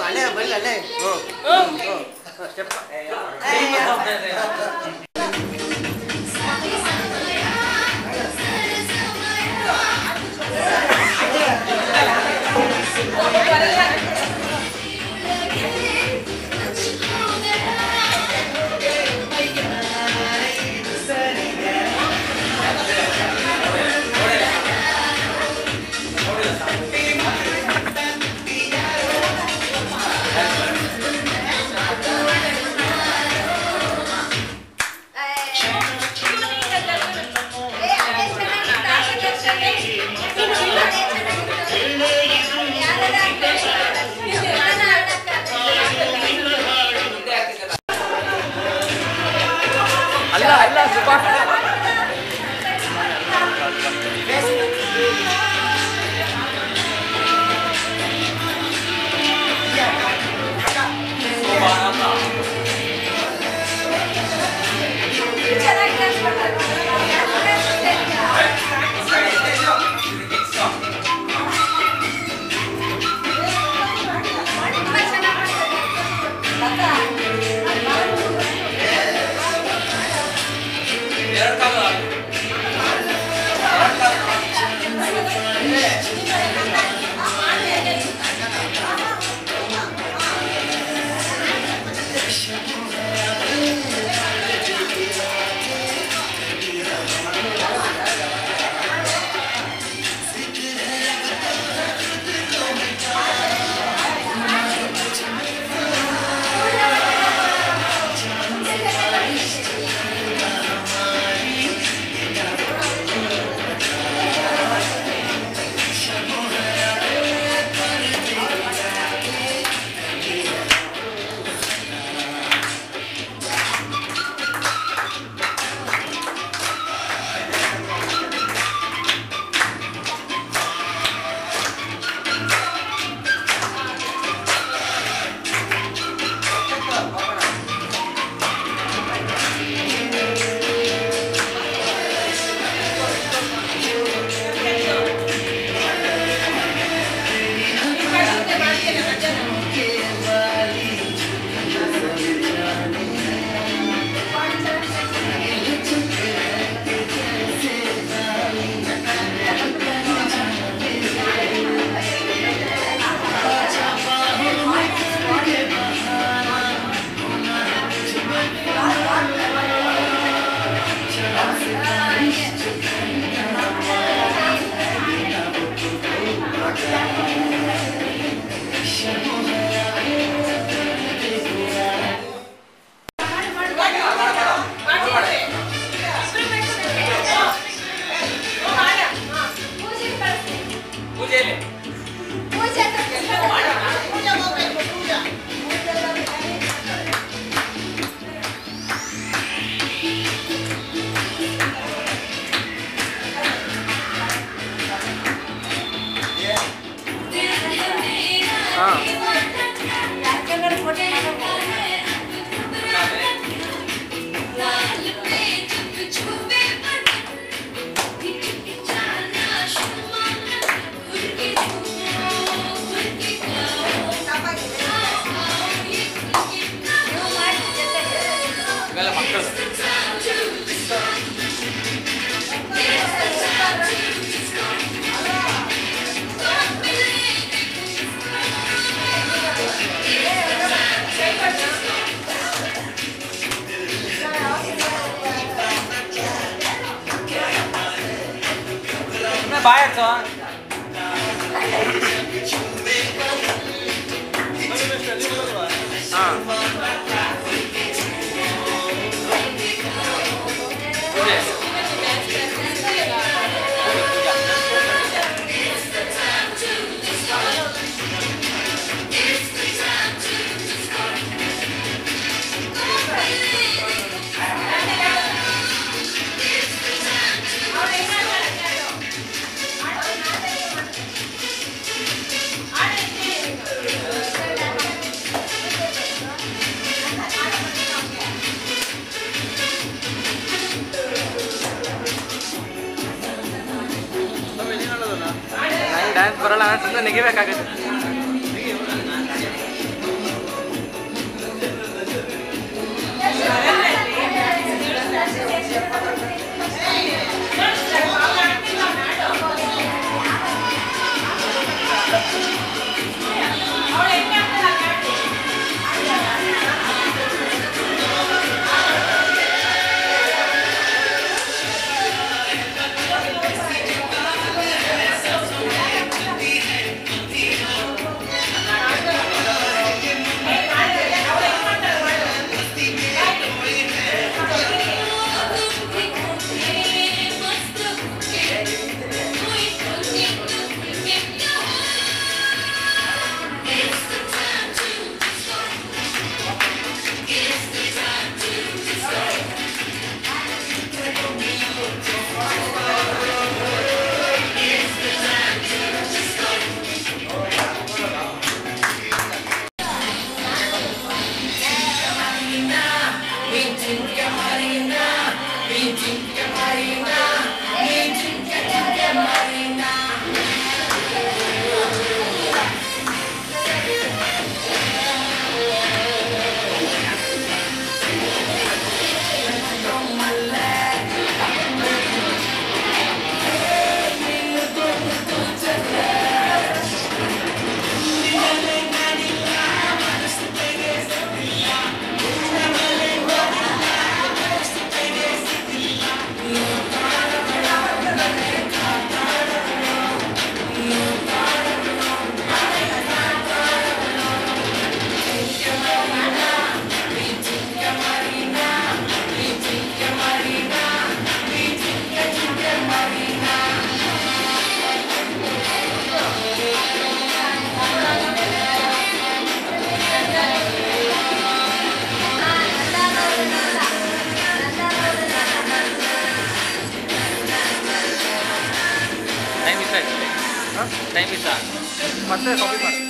ಅಲ್ಲೇ ಬಲ್ಲಿ ಅಲ್ಲೇ ಅಲ್ಲ ಅಲ್ಲ ಸುಭಾಷ್ ಪೂಜೆಯಲ್ಲಿ ಇವೆಲ್ಲ ಮಕ್ಕಳು ಸುಮ್ನೆ ಬಾಯ್ ಆಡ್ಸೋ ಹಾಂ ಪೂಜೆ ನಂಗೆ ಡ್ಯಾನ್ಸ್ ಬರಲ್ಲ ಸುಮ್ಮನೆ ನೆಗಿಬೇಕಾಗುತ್ತೆ ಟೈಮ್ ಇತ್ತ ಮತ್ತೆ ಕಾಪಿ ಮಾಡಿ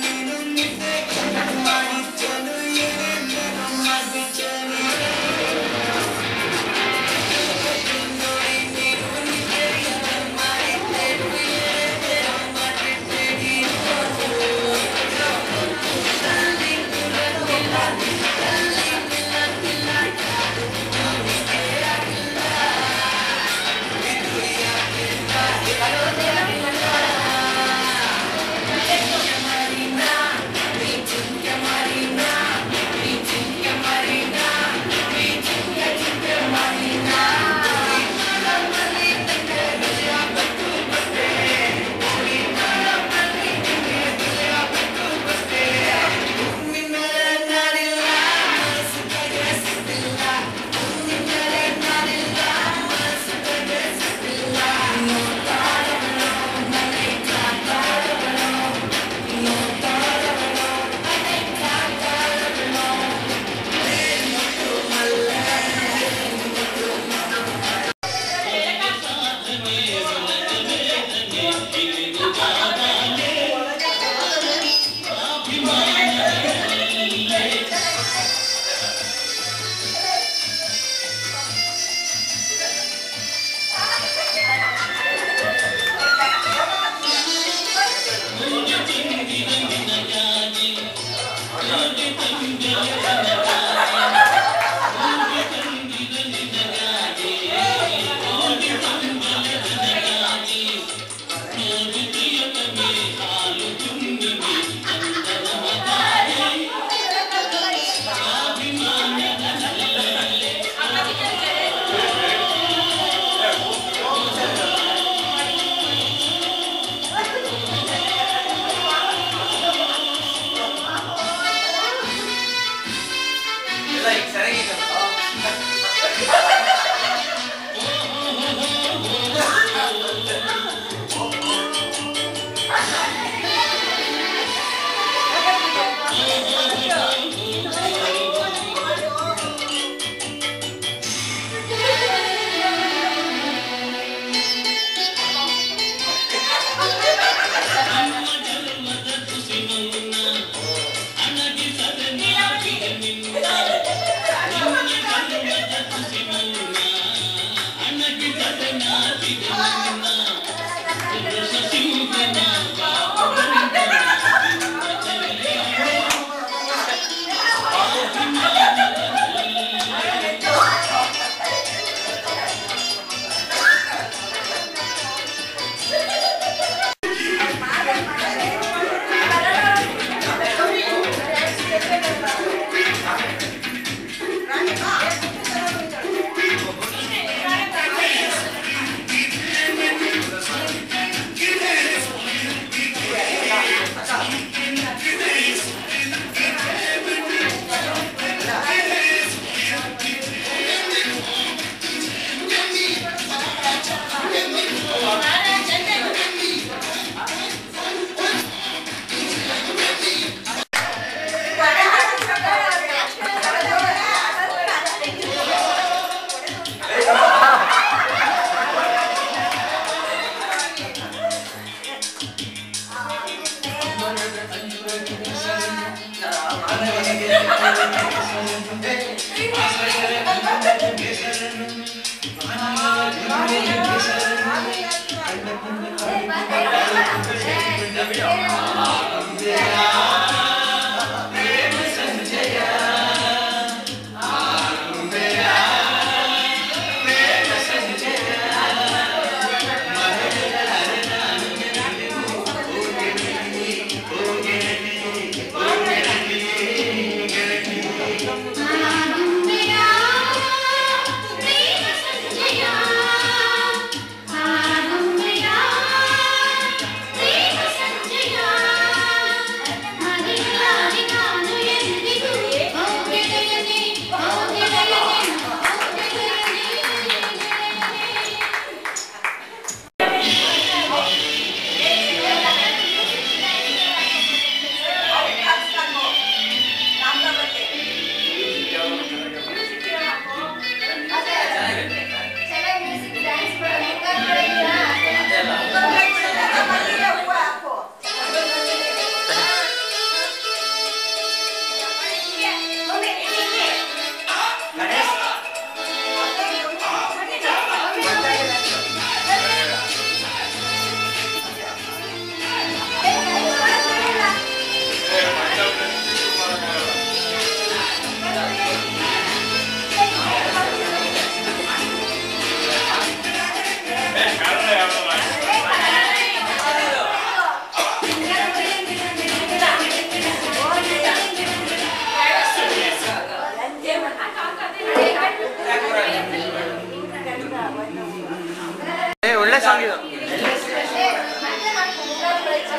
ಸಂಜಯ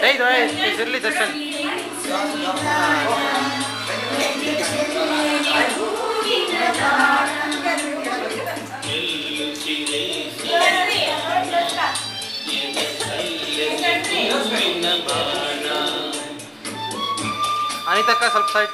ಏ ಇದು ಇದಿರಲಿ ದರ್ಶನ್ ಅನಿತಕ್ಕ ಸ್ವಲ್ಪ ಸೈಡ್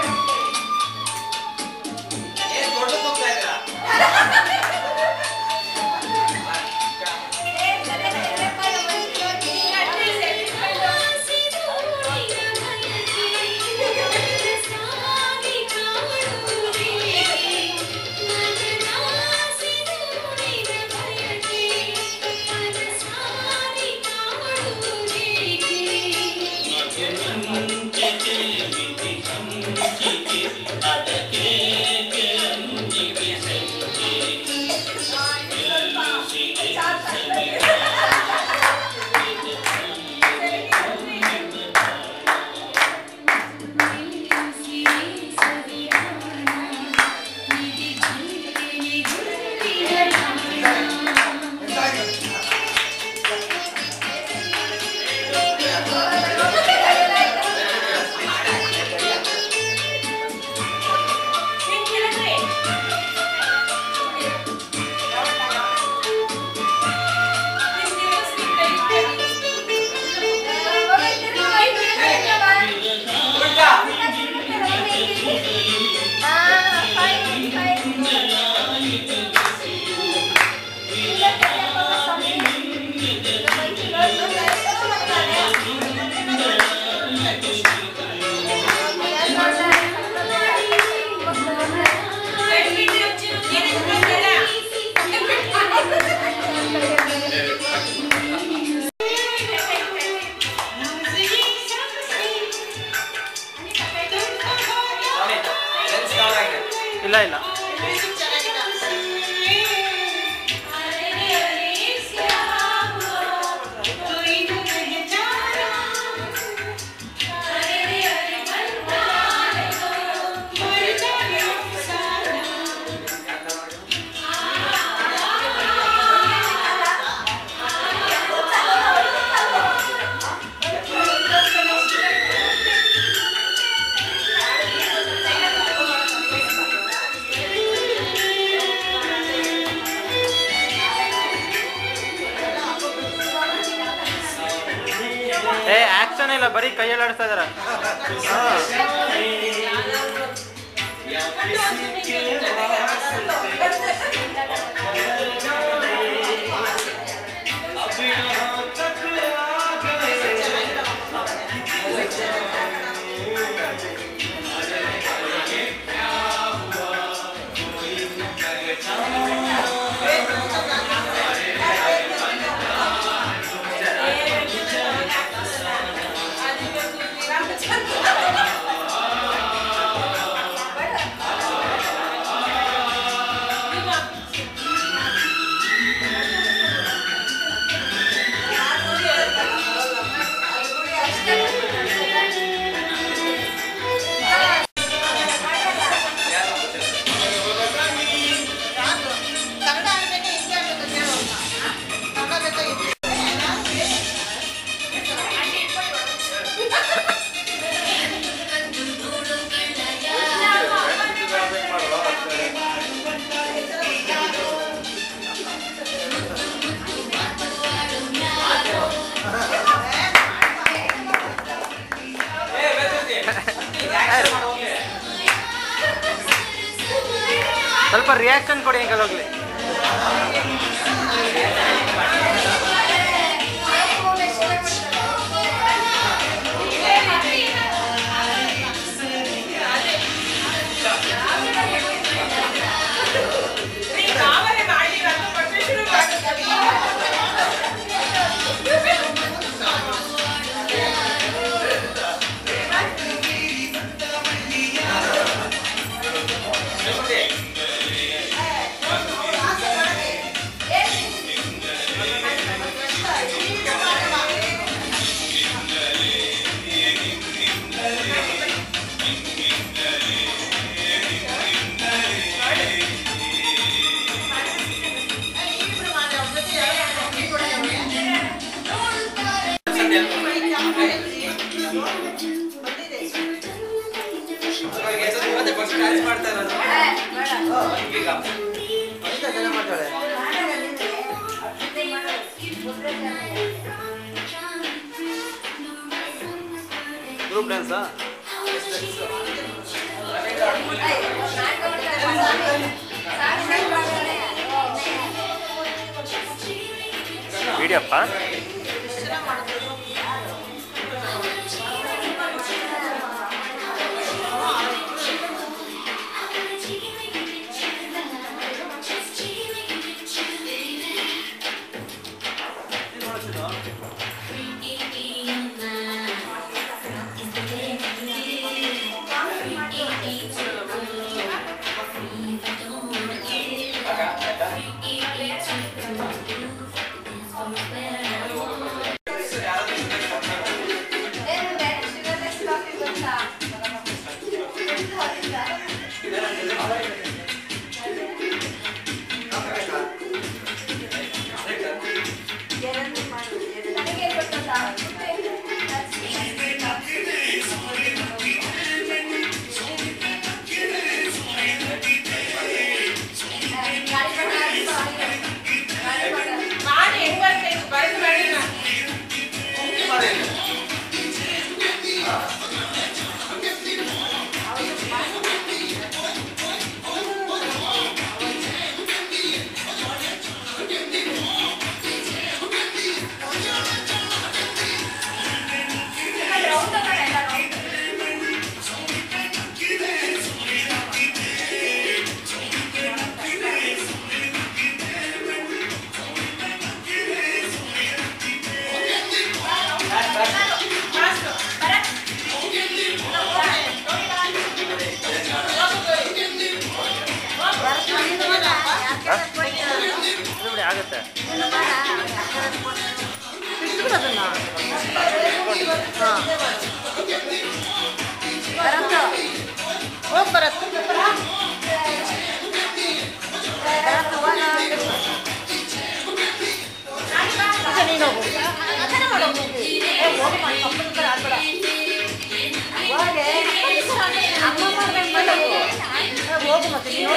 ಇಲ್ಲ ಇಲ್ಲ ಏ ಆಕ್ಷನ್ ಇಲ್ಲ ಬರೀ ಕೈಯಲ್ಲಿ ಆಡಿಸ್ತಾ ಇದಾರ ಸ್ವಲ್ಪ ರಿಯಾಕ್ಷನ್ ಕೊಡಿ ಅಂಕಲ್ ಹೋಗ್ಲಿ ಏ ಅನಿತಾ ಚೆನ್ನಾಗಿ ಮಾಡ್ತಾಳೆ ಗ್ರೂಪ್ ಡ್ಯಾನ್ಸಾ ವಿಡಿಯಪ್ಪ ಮಾಡಿ ಹೆಂಗ್ ಬರ್ತೈತೆ ಬರೆದು ಮಾಡಿ ನಾನು ಇದು ಬಿಡಿ ಆಗುತ್ತೆ ಹೋಗ್ ಬರತ್ತೆ ನೀನು ಹೋಗು ಹೋಗು ಮತ್ತೆ ನೀನು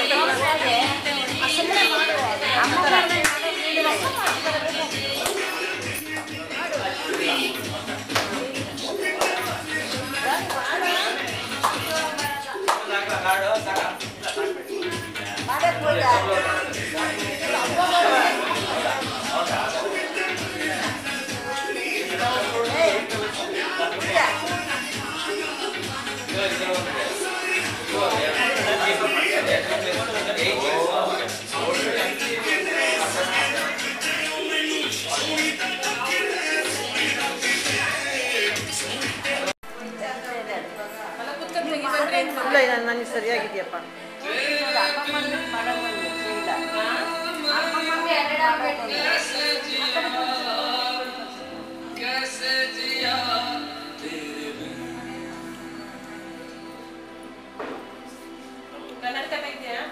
ಇಲ್ಲ ಇಲ್ಲ ನನಗೆ ಸರಿಯಾಗಿದೆಯಪ್ಪ ಕನ್ನಡ ಇದೆಯಾ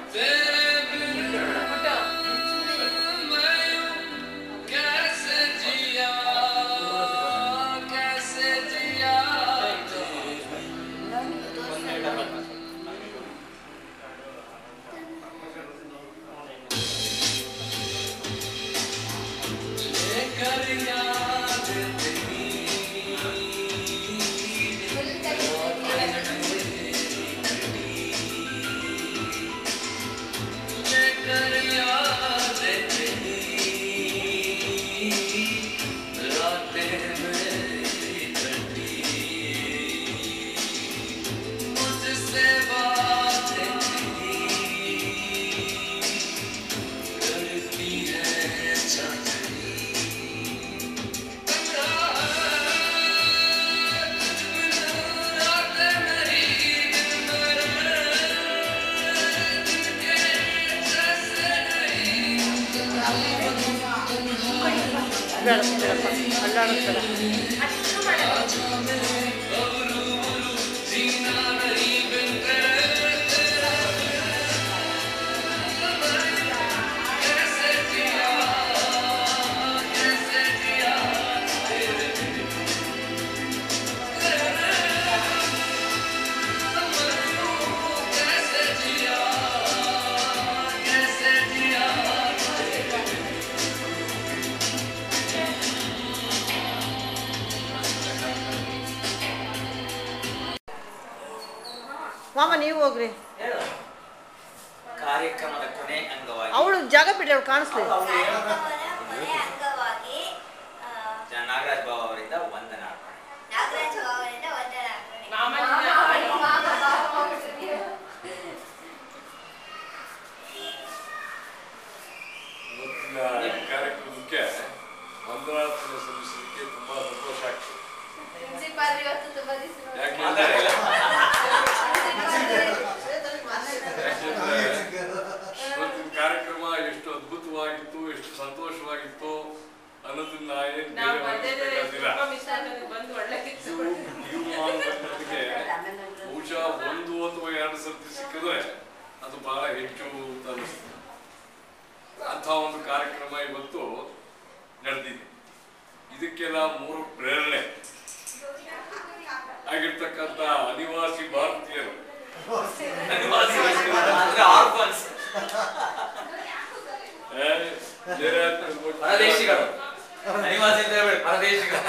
ಅಲ್ಲಾಡಿಸ್ತಾರಪ್ಪ ಅಲ್ಲಾಡಿಸ್ತಾರೆ ಮಾಮ ನೀವು ಹೋಗ್ರಿ ಹೇಳು ಕಾರ್ಯಕ್ರಮದ ಕೊನೆ ಅಂಗವಾಗಿ ಅವಳು ಜಾಗ ಬಿಡ್ರಿ ಅವಳು ಕಾಣಿಸ್ಲಿ ಅವ್ರು ಏನು? ಮನೆ ಅಂಗವಾಗಿ ಆ, ಜ- ನಾಗರಾಜ್ ಬಾಬು ಅವರಿಂದ ವಂದನ ಅರ್ಪಣೆ ನಾಗರಾಜ ಅವರಿಂದ ವಂದನೆ ಅರ್ಪಣೆ. ಇವತ್ತಿನ ಈ ಕಾರ್ಯಕ್ರಮಕ್ಕೆ ವಂದನಾರ್ಥನೆ ಸಲ್ಲಿಸಲಿಕ್ಕೆ ತುಂಬಾ ಸಂತೋಷ ಆಗ್ತದೆ ಪ್ರಿನ್ಸಿಪಾಲ್ ಇವತ್ತು ತುಂಬಾ ದಿವಸ ನೋಡಿ. ಯಾಕೆಂದ್ರೆ ಯಾಕೆಂದ್ರೆ ಇವತ್ತಿನ ಕಾರ್ಯಕ್ರಮ ಎಷ್ಟು ಅದ್ಭುತವಾಗಿತ್ತು ಎಷ್ಟು ಸಂತೋಷವಾಗಿತ್ತು ಅನ್ನೋದನ್ನ ಏನ್ ನಾವು ಬೇರೆ ಬಂದಿದ್ರೆ ಮಾತಾಡೋದಿಲ್ಲ. ತುಂಬಾ ಮಿಸ್ ಆಗೋದು ಬಂದು ಒಳ್ಳೆ ಕೆಲಸ ನೀವು ನೀವು ಮಾಡುವಂಥದ್ದಕ್ಕೆ ಬಹುಶಃ ಒಂದು ಅಥವಾ ಎರಡು ಸರ್ತಿ ಸಿಕ್ಕಿದ್ರೆ ಅದು ಬಹಳ ಹೆಚ್ಚು ಅಂತ ಅನಿಸ್ತದೆ ಅಂಥ ಒಂದು ಕಾರ್ಯಕ್ರಮ ಇವತ್ತು ನಡೆದಿದೆ ಇದಕ್ಕೆಲ್ಲ ಮೂರು ಪ್ರೇರಣೆ ಆಗಿರ್ತಕ್ಕಂಥ ಅನಿವಾಸಿ ಭಾರತೀಯರು ಅಂದ್ರೆ ಆರ್ಫನ್ಸ್ ಏ, ಜಯರಾಜ್ ಕೊಟ್ಟ- ಪರದೇಶಿಗಳು ಅನಿವಾಸಿ ಅಂತ ಹೇಳ್ಬೇಡಿ ಪರದೇಶಿಗಳು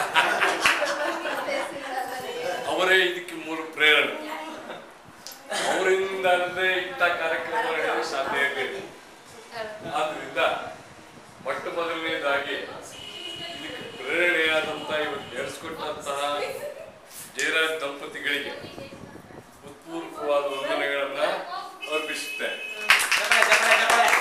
ಅವರೇ ಇದಕ್ಕೆ ಮೂಲ ಪ್ರೇರಣೆ ಅವರಿಂದ ಅಲ್ಲದೆ ಇಂಥ ಕಾರ್ಯಕ್ರಮ ನಡೆಯಲು ಸಾಧ್ಯ ಬೇಕು ಆದ್ರಿಂದ ಮೊಟ್ಟ ಮೊದಲನೇದಾಗಿ ಇದಕ್ಕೆ ಪ್ರೇರಣೆಯಾದಂತ ಇವತ್ತು ನಡೆಸ್ಕೊಟ್ಟಂತಹ ಜಯರಾಜ್ ದಂಪತಿಗಳಿಗೆ ಉತ್ಪೂರ್ವಕವಾದ ವಂದನೆಗಳನ್ನ ಅರ್ಪಿಸುತ್ತೇನೆ ಚಪ್ಪಾಳೆ, ಚಪ್ಪಾಳೆ, ಚಪ್ಪಾಳೆ.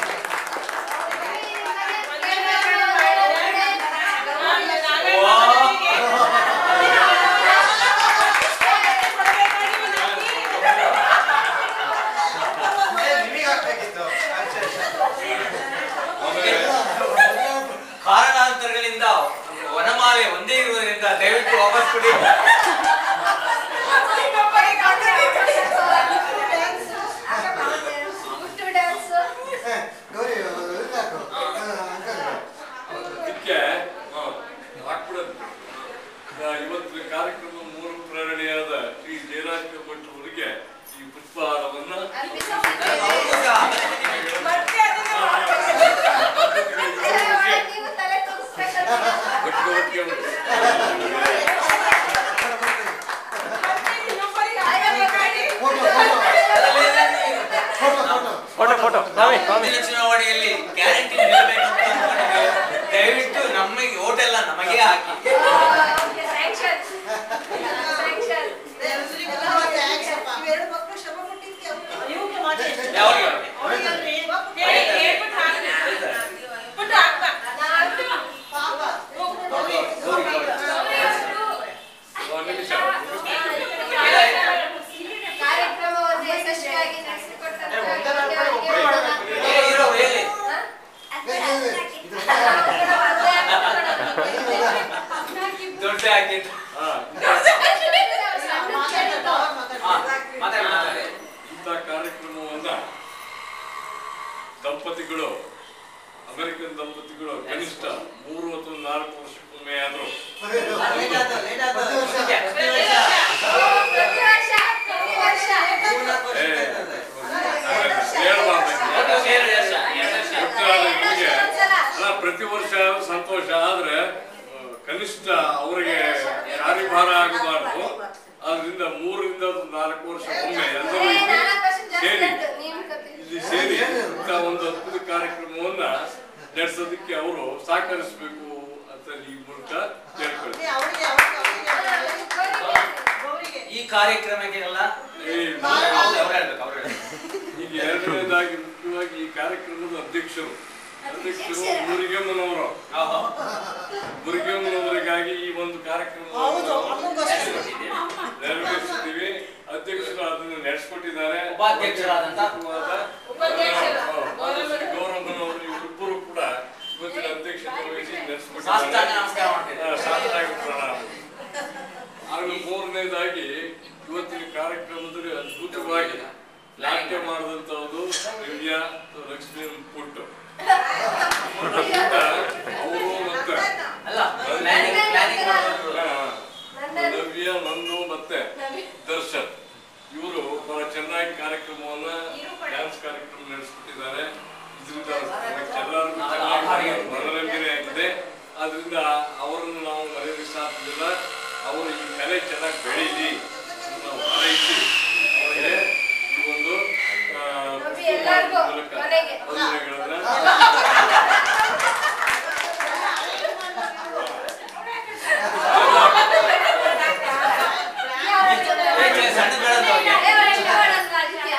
ಆಮೇಲೆ ಕಾರಣಾಂತರಗಳಿಂದ ವನಮಾಲೆ ಒಂದೇ ಇರುವುದರಿಂದ ದಯವಿಟ್ಟು ವಾಪಸ್ ಕೊಡಿ ಗುಟ್ಟು ಡ್ಯಾನ್ಸು. ಇದಕ್ಕೆ ಹ, ಹಾಕ್ಬಿಡೋದು ಆ, ಇವತ್ತಿನ ಕಾರ್ಯಕ್ರಮ ಮೂಲ ಪ್ರೇರಣೆಯಾದ ಶ್ರೀ ಜಯರಾಜ್ ಭಟ್ರವರಿಗೆ ಈ ಪುಷ್ಪಹಾರವನ್ನ ಅರ್ಪಿಸುತ್ತಿದ್ದೇವೆ. ನೀವು ತಲೆ ತೂಗಿಸ್ಬೇಕಂತ ಒಟ್ಟಿಗೆ ಒಟ್ಟಿಗೆ ಫೋಟೋ ಫೋಟೋ ಸ್ವಾಮಿ ಸ್ವಾಮಿ ಮುಂದಿನ ಚುನಾವಣೆಯಲ್ಲಿ ಗ್ಯಾರಂಟಿ ನಿಲ್ಲಬೇಕು ಅಂತ ಅನ್ಕೊಂಡಿದ್ದೇವೆ. ದಯವಿಟ್ಟು ನಮಗೆ ಓಟ್ ಎಲ್ಲ ನಮಗೆ ಹಾಕಿ ಸ್ಯಾಂಕ್ಷನ್ ಸ್ಯಾಂಕ್ಷನ್ ಇವೆರಡು ಮಕ್ಕಳು ಶ್ರಮ ಪಟ್ಟಿದ್ದೆ ಇವ್ರಿಗೆ ಮಾಡಿ ಯಾವಾಗ ಅವ್ರಿಗಲ್ರಿ ಹೇಳ್ಬಿಟ್ಟು ಪಾಪ ಗೌರಿ, ಗೌರಿ. ಒಂದು ನಿಮಿಷ ಕಾರ್ಯಕ್ರಮವನ್ನು ಯಶಸ್ವಿಯಾಗಿ ನಡೆಸಿಕೊಟ್ಟಂತ ಏ, ಇರೋ ಹೇಳಿ ದೊಡ್ಡ ಹಾಕಿದ್ದು ಹಾ ಹಾ, ಮಾತಾಡಿ ಮಾತಾಡಿ ಇಂಥ ಕಾರ್ಯಕ್ರಮವನ್ನ ದಂಪತಿಗಳು ಅಮೆರಿಕನ್ ದಂಪತಿಗಳು ಕನಿಷ್ಠ ಮೂರು ಅಥವಾ ನಾಲ್ಕು ವರ್ಷಕ್ಕೊಮ್ಮೆ ಆದ್ರೂ ಪ್ರತಿ ವರ್ಷ ಪ್ರತಿ ವರ್ಷ ಏ, ಹೇಳ್ಬಾರ್ದು. ಎರಡು ಎರಡು ವರ್ಷ, ಎರಡು ವರ್ಷ. ಗೊತ್ತಾದ ನಿಮಗೆ ಅಲ್ಲ ಪ್ರತಿ ವರ್ಷ ಸಂತೋಷ ಆದ್ರೆ ಆ, ಕನಿಷ್ಠ ಅವರಿಗೆ ಕಾರ್ಯಭಾರ ಆಗಬಾರ್ದು ಆದ್ರಿಂದ ಮೂರರಿಂದ ಒಂದು ನಾಲ್ಕು ವರ್ಷ ಒಮ್ಮೆ ಎಲ್ಲರೂ ಏ, ಇಲ್ಲಿ ನಾಲ್ಕು ವರ್ಷ ಜಾಸ್ತಿ ಸೇರಿ ಆಯ್ತು. ನೀವು ಕತೆ- ಇಲ್ಲಿ ಸೇರಿ ಇಂಥ ಒಂದು ಅದ್ಭುತ ಕಾರ್ಯಕ್ರಮವನ್ನ ನಡೆಸೋದಕ್ಕೆ ಅವರು ಸಹಕರಿಸಬೇಕು ಅಂತ ಈ ಮೂಲಕ ಕೇಳ್ಕೊಳ್ತೀನಿ ಅವರಿಗೆ ಅವರಿಗೆ ಗೌರಿಗೆ ಈ ಕಾರ್ಯಕ್ರಮಕ್ಕೆಲ್ಲ ಈ ಅವ್ರು ಅವ್ರು ಹೇಳ್ಬೇಕು ಅವ್ರು ಹೇಳ್ಬೇಕು ಈಗ ಎರಡನೇದಾಗಿ ಮುಖ್ಯವಾಗಿ ಈ ಕಾರ್ಯಕ್ರಮದ ಅಧ್ಯಕ್ಷರು ಅಧ್ಯಕ್ಷರು ಮುರುಗಮ್ಮನವರು ಆಹಾ. ಮುರುಗಮ್ಮನವರಿಗಾಗಿ ಈ ಒಂದು ಕಾರ್ಯಕ್ರಮ ಹೌದು ಅಮ್ಮಗೋಸ್ಕರ ನೆರವೇರಿಸಿದ್ದೀವಿ ಅಧ್ಯಕ್ಷರು ಅದನ್ನು ನಡೆಸ್ಕೊಟ್ಟಿದ್ದಾರೆ ಉಪಾಧ್ಯಕ್ಷರಾದಂತ ಉಪಾಧ್ಯಕ್ಷರು. ಗೌರಮ್ಮನವರು ಇವರಿಬ್ಬರು ಕೂಡ ಇವತ್ತಿನ ಅಧ್ಯಕ್ಷತೆ ವಹಿಸಿ ಸಾಷ್ಟಾಂಗ ನಡೆಸ್ಕೊಟ್ಟಿದ್ದಾರೆ ನಮಸ್ಕಾರ ಮಾಡ್ತಿದ್ದೆ ಆ, ಸಾಷ್ಟಾಂಗ ಪ್ರಣಾಮ ಆಮೇಲೆ ಮೂರನೇದಾಗಿ ಇವತ್ತಿನ ಕಾರ್ಯಕ್ರಮದಲ್ಲಿ ಅದ್ಭುತವಾಗಿ ನಾಟ್ಯ ಮಾಡಿದಂತಹದ್ದು ದಿವ್ಯಾ ಲಕ್ಷ್ಮೀ ಪುಟ್ಟು ಅವರು ಮತ್ತೆ ಅಲ್ಲ ಪ್ಲಾನಿಂಗ್ ಪ್ಲಾನಿಂಗ್ ಮಾಡೋದು ಆ, ನವ್ಯ ನಂದು ಮತ್ತೆ ದರ್ಶನ್ ಇವರು ಬಹಳ ಚೆನ್ನಾಗಿ ಕಾರ್ಯಕ್ರಮವನ್ನ ಡ್ಯಾನ್ಸ್ ಕಾರ್ಯಕ್ರಮ ನಡೆಸ್ಬಿಟ್ಟಿದ್ದಾರೆ ಇದರಿಂದ ಎಲ್ಲರಿಗೂ ಚೆನ್ನಾಗಿ ಮನರಂಜನೆ ಆಗಿದೆ ಆದ್ರಿಂದ ಅವರನ್ನು ನಾವು ಮರೆಯಲಿಕ್ಕೆ ಸಾಧ್ಯವಿಲ್ಲ ಅವರು ಈ ಕಲೆ ಚೆನ್ನಾಗಿ ಬೆಳೀಲಿ ಅಂತ ನಾವು ಹಾರೈಸಿ ಅವರಿಗೆ ನಮ್ಮಿ ಎಲ್ಲಾರ್ಗೂ ಮೂಲಕ ಮನೆಗೆ. ವಂದನೆಗಳನ್ನ ಏಕೆ ಸಣ್ಣ ಬೆಳೆದ ಅವ್ರಿಗೆ?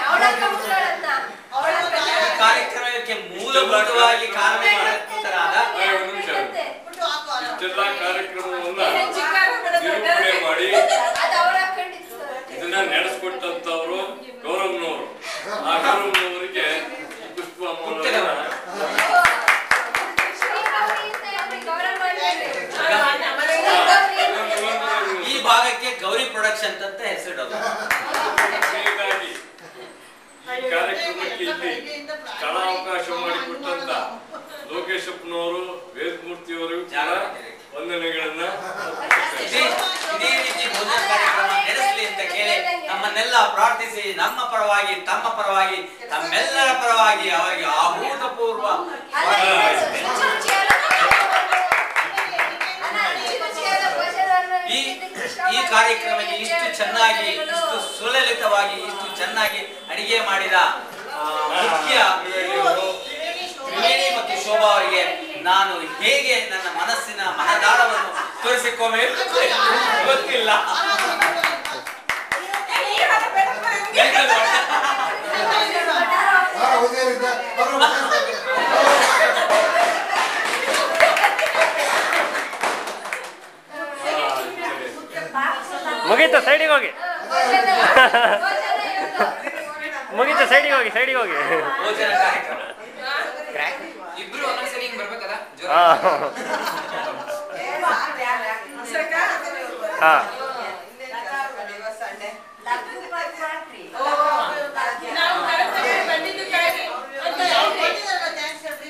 ಈ ಕಾರ್ಯಕ್ರಮಕ್ಕೆ ಮೂಲಭೂತವಾಗಿ ಕಾರಣೀಕರ್ತರಾದ ಹಾಗೆ ಒಂದು ನಿಮಿಷ ಬಿಟ್ಟು ಹಾಕು ಅಲ್ಲ. ಇಷ್ಟೆಲ್ಲ ಕಾರ್ಯಕ್ರಮವನ್ನ ನಿರೂಪಣೆ ಮಾಡಿ ಅದು ಅವ್ರ ಹಾಕೊಂಡಿದ್ದು ಸರ್. ಇದನ್ನ ನಡೆಸ್ಕೊಟ್ಟಂತವ್ರು ಗೌರವ್ನವರು ಆ ಗೌರವ್ನವರಿಗೆ ಪುಷ್ಪ ಅಮ್ಮನವರನ್ನ ಶ್ರೀಗೌರಿ ಅಂತ ಹೇಳ್ರಿ, ಗೌರವ ಮಾಡ್ಬೇಡ್ರಿ. ಈ ಭಾಗಕ್ಕೆ ಗೌರಿ ಪ್ರೊಡಕ್ಷನ್ ಅಂತ ಹೆಸರಿಡೋದು ಹೀಗಾಗಿ ಈ ಕಾರ್ಯಕ್ರಮಕ್ಕೆ ಇಲ್ಲಿ ಸ್ಥಳಾವಕಾಶ ಮಾಡಿಕೊಟ್ಟಂತ ಲೋಕೇಶಪ್ಪನವರು ವೇದಮೂರ್ತಿಯವರು ಕೂಡ ವಂದನೆಗಳನ್ನ ಇದೇ ಇದೇ ರೀತಿ ಭೋಜನ ಕಾರ್ಯಕ್ರಮ ನಡೆಸಲಿ ಅಂತ ಕೇಳಿ ನಮ್ಮನ್ನೆಲ್ಲ ಪ್ರಾರ್ಥಿಸಿ ನಮ್ಮ ಪರವಾಗಿ ತಮ್ಮ ಪರವಾಗಿ ತಮ್ಮೆಲ್ಲರ ಪರವಾಗಿ ಅವರಿಗೆ ಅಭೂತಪೂರ್ವ ಅಲ್ಲ, ಇದು ರುಚಿ ರುಚಿಯಾದ ಅಲ್ಲ, ರುಚಿ ರುಚಿಯಾದ ಭೋಜನವನ್ನು ಈ ನೀಡಿದ್ದಕ್ಕೆ ಈ ಕಾರ್ಯಕ್ರಮಕ್ಕೆ ಇಷ್ಟು ಚೆನ್ನಾಗಿ ಇಷ್ಟು ಸುಲಲಿತವಾಗಿ ಇಷ್ಟು ಚೆನ್ನಾಗಿ ಅಡಿಗೆ ಮಾಡಿದ ಆ, ಮುಖ್ಯ ತ್ರಿವೇಣಿ ಮತ್ತು ಶೋಭಾ ಅವರಿಗೆ ನಾನು ಹೇಗೆ ನನ್ನ ಮನಸ್ಸಿನ ಮನದಾಳವನ್ನು ತೋರಿಸಿಕೊಳ್ಳಬೇಕು ಗೊತ್ತಿಲ್ಲ ಮುಗೀತು ಸೈಡಿಗೆ ಹೋಗಿ ಭೋಜನ ಭೋಜನ ಇವ್ರ್ದು. ಮುಗೀತು ಸೈಡಿಗೆ ಹೋಗಿ ಸೈಡಿಗೆ ಹೋಗಿ ಭೋಜನ ಕಾರ್ಯಕ್ರಮ ಇಬ್ರು ಒಂದೊಂದ್ಸರಿ ಹಿಂಗ್ ಬರ್ಬೇಕಲ್ಲ ಜೋರ ಹಾ ಹಾ ನಾವು ಕಾರ್ಯಕ್ರಮ ಬಂದಿದ್ದಕ್ಕಾಗಿ ಅಂತ ಅವ್ರು ಬಂದಿದ್ದಾರಲ್ಲ, thanks ಹೇಳ್ರಿ.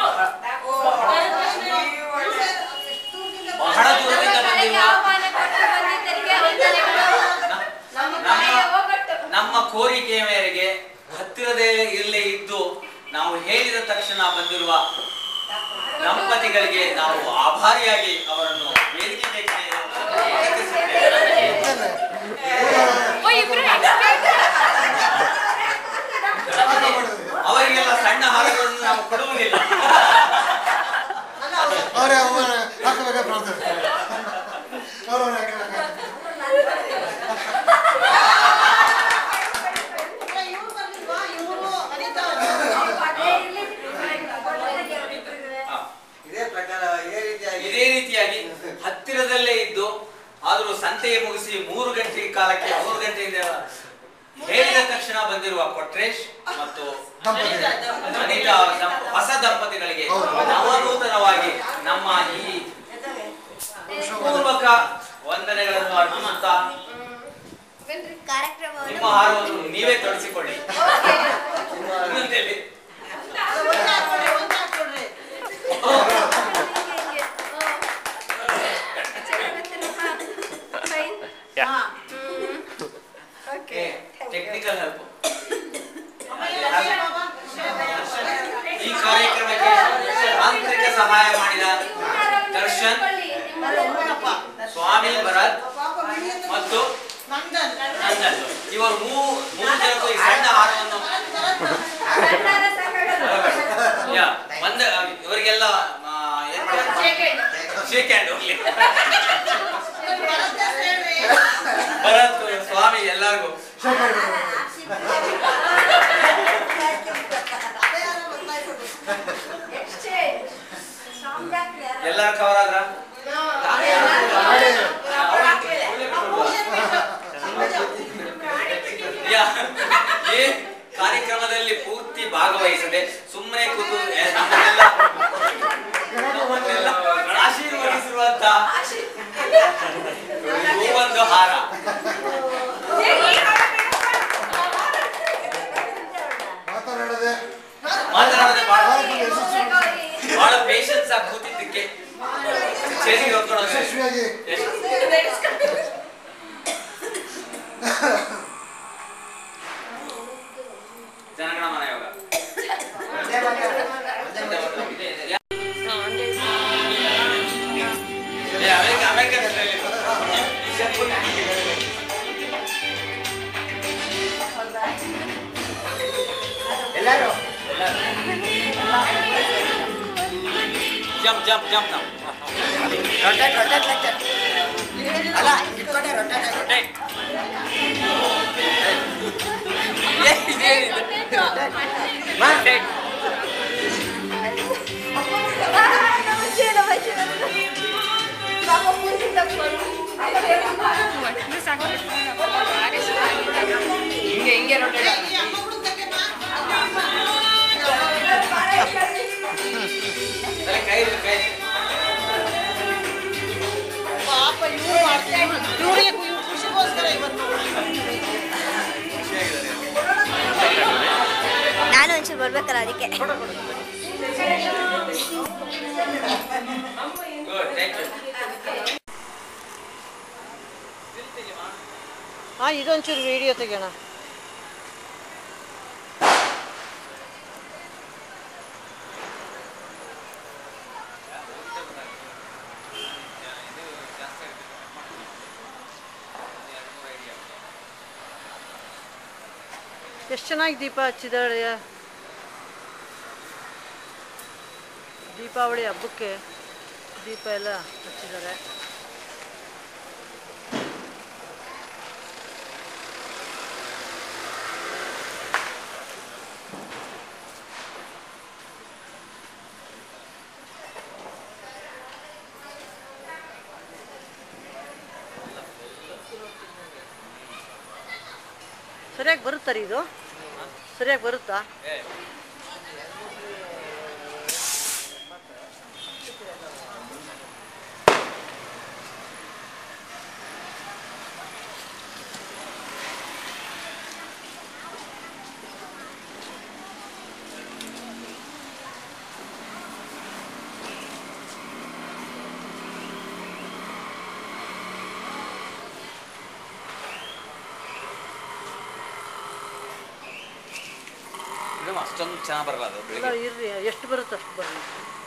ಬಹಳ ದೂರದಿಂದ ನಮ್ಮ ಕಡೆಗೆ ಬಂದಿರುವ ಆಹ್ವಾನ ಕೊಟ್ಟು ಬಂದಿದ್ದರಿಗೆ ವಂದನೆಗಳು. ನಮ್ಮ ಕಡೆಗೆ ಒಗ್ಗಟ್ಟು. ನಮ್ಮ ಕೋರಿಕೆಯ ಮೇರೆಗೆ ಹತ್ತಿರದೇ ಇಲ್ಲೇ ಇದ್ದು ನಾವು ಹೇಳಿದ ತಕ್ಷಣ ಬಂದಿರುವ ದಂಪತಿಗಳಿಗೆ ನಾವು ಆಭಾರಿಯಾಗಿ ಅವರನ್ನು ವೇದಿಕೆಗೆ ಕರೆಸಿದ್ದೇವೆ. ಓ, ಇಬ್ರು expert. ಅವರಿಗೆಲ್ಲ ಸಣ್ಣ ಹಾರಗಳನ್ನು ನಾವು ಕೊಡುವುದಿಲ್ಲ ಅಲ್ಲ, ಅವ್ರು ಅವರೇ ಅವರೇ ಹಾಕಬೇಕಾದ್ರೆ ಪ್ರಾರ್ಥಿಸ್ತಾರೆ ಅವರವರೇ ಹಾಕಬೇಕಾದ್ರೆ ಇಲ್ಲ, ಇವ್ರು ಬರ್ಲಿಲ್ವಾ? ಇವ್ರು ಅನಿತಾ ಅವ್ರು. ಹಾ. ಇದೇ ಪ್ರಕಾರ ಇದೇ ರೀತಿಯಾಗಿ ಇದೇ ರೀತಿಯಾಗಿ ಹತ್ತಿರದಲ್ಲೇ ಇದ್ದು ಆದರೂ ಸಂತೆಯ ಮುಗಿಸಿ ಮೂರು ಗಂಟೆ ಕಾಲಕ್ಕೆ ಮೂರು ಗಂಟೆಯಿಂದ ಹೇಳಿದ ತಕ್ಷಣ ಬಂದಿರುವ ಕೊಟ್ರೇಶ್ ಮತ್ತು ಅನಿತಾ, ಅನಿತಾ ದಂಪ- ಹೊಸ ದಂಪತಿಗಳಿಗೆ ನವನೂತನವಾಗಿ ನಮ್ಮ ಈ ಪೂರ್ವಕ ವಂದನೆಗಳನ್ನು ಅರ್ಪಿಸುತ್ತಾ ಬನ್ರಿ, ಕಾರ್ಯಕ್ರಮವನ್ನು ನಿಮ್ಮ ಹಾರವನ್ನು ನೀವೇ ತೊಡಸಿಕೊಳ್ಳಿ ಓಕೆ. ಇನ್ನೊಂದೆಲ್ಲಿ? ಅದು ಒಂದೇ ಹಾಕ್ಕೊಡ್ರಿ, ಒಂದೇ ಹಾಕ್ಕೊಡ್ರಿ. ಹೀಗೆ, ಹೀಗೆ. ಚೆನ್ನಾಗತ್ತಲ್ಲಪ್ಪ? Fine? ಯಾ. ಹಾ. Hmm. Okay Okay. Thank you. Technical help ಅಮ್ಮಯ್ಯ, ಲಕ್ಷ್ಮೀ ಬಾಬಾ. ಈ ಕಾರ್ಯಕ್ರಮಕ್ಕೆ ತಾಂತ್ರಿಕ ಸಹಾಯ ಮಾಡಿದ ದರ್ಶನ್ ಲಕ್ಷ್ಮಣಪ್ಪ. ಸ್ವಾಮಿ ಭರತ್ ಪಾಪ ಬಿಳಿ ಅಂತ ಮತ್ತು ನಂದನ್. ನಂದನ್ ಇವರು ಮೂರು ಮೂರು ಜನಕ್ಕೂ ಈ ಸಣ್ಣ ಹಾರವನ್ನು ಸಣ್ಣದಾದ ಸಾಕಾಗಲ್ಲ. ಯಾ, ಒಂದ ಇವರಿಗೆಲ್ಲ ಆ, ಏನ್ ಮಾಡೋದು? Shake hand. ಶೇಕ್ ಹ್ಯಾಂಡ್ ಹೋಗ್ಲಿ ಇವ್ರು ಭರತ್ ಹೆಸ್ರು ಹೇಳ್ರಿ. ಭರತ್ ಸ್ವಾಮಿ ಎಲ್ಲರಿಗೂ ಅದೇ ಯಾರೋ ಗೊತ್ತಾಯ್ತು. Exchange. ಎಲ್ಲರೂ ಕವರ್ ಆದ್ರ No. ಯಾ, ಈ ಕಾರ್ಯಕ್ರಮದಲ್ಲಿ ಪೂರ್ತಿ ಭಾಗವಹಿಸದೆ ಸುಮ್ಮನೆ ಕೂತು ಏ, ನಮ್ಮನ್ನೆಲ್ಲ ನಮ್ಮನ್ನೆಲ್ಲ ಆಶೀರ್ವದಿಸಿರುವಂತ ಒಂದು ಹಾರ ಮಾತನಾಡದೆ ಮಾತನಾಡದೆ ಬಹಳ ಗೌರಿ, ಗೌರಿ. ಬಹಳ ಪೇಷನ್ಸ್ ಆಗಿ ಕೂತಿದ್ದಕ್ಕೆ ಜಂಪ್ ಜಂಪ್ ಜಂಪ್ ನಾವು ರೊಟೇಟ್ ರೊಟೇಟ್ ಲೆಕ್ಚರ್ ಅಲ್ಲ ಇಟ್ಕೊಂಡೆ ರೊಟೇಟ್ ಆಗಿ ರೊಟೇಟ್ ಇದೇನಿದು ರೊಟೇಟ್ ಹಿಂಗೆ ಹಿಂಗೆ ರೊಟೇಟ್ ತಲೆ ಕೈ ಇಡು, ಕೈ ಪಾಪ ಇವ್ರು ಮಾಡ್ತಾರೆ ಇವ್ರಿಗೆ ಇವ್ರ ಖುಷಿಗೋಸ್ಕರ ಇವತ್ತು ನಾನು ಒಂಚೂರು ಬರ್ಬೇಕಲ್ಲ ಅದಕ್ಕೆ ಗುಡ್ ಥ್ಯಾಂಕ್ ಯು ಹಾಂ ಇದೊಂಚೂರು ವಿಡಿಯೋ ತೆಗೋಣ ಎಷ್ಟು ಚೆನ್ನಾಗಿ ದೀಪ ಹಚ್ಚಿದಾಳೆ ದೀಪಾವಳಿ ಹಬ್ಬಕ್ಕೆ ದೀಪ ಎಲ್ಲ ಹಚ್ಚಿದ್ದಾರೆ ಸರಿಯಾಗಿ ಬರುತ್ತಾ ರೀ ಇದು ಸರಿಯಾಗಿ ಬರುತ್ತಾ ಇದು ಅಷ್ಟೊಂದು ಚೆನ್ನಾಗಿ ಬರಲ್ಲ ಅದು ಇಲ್ಲ ಬೆಳಿಗ್ಗೆ ಇರ್ರಿ ಎಷ್ಟು ಬರುತ್ತೆ ಅಷ್ಟು ಬರಲಿ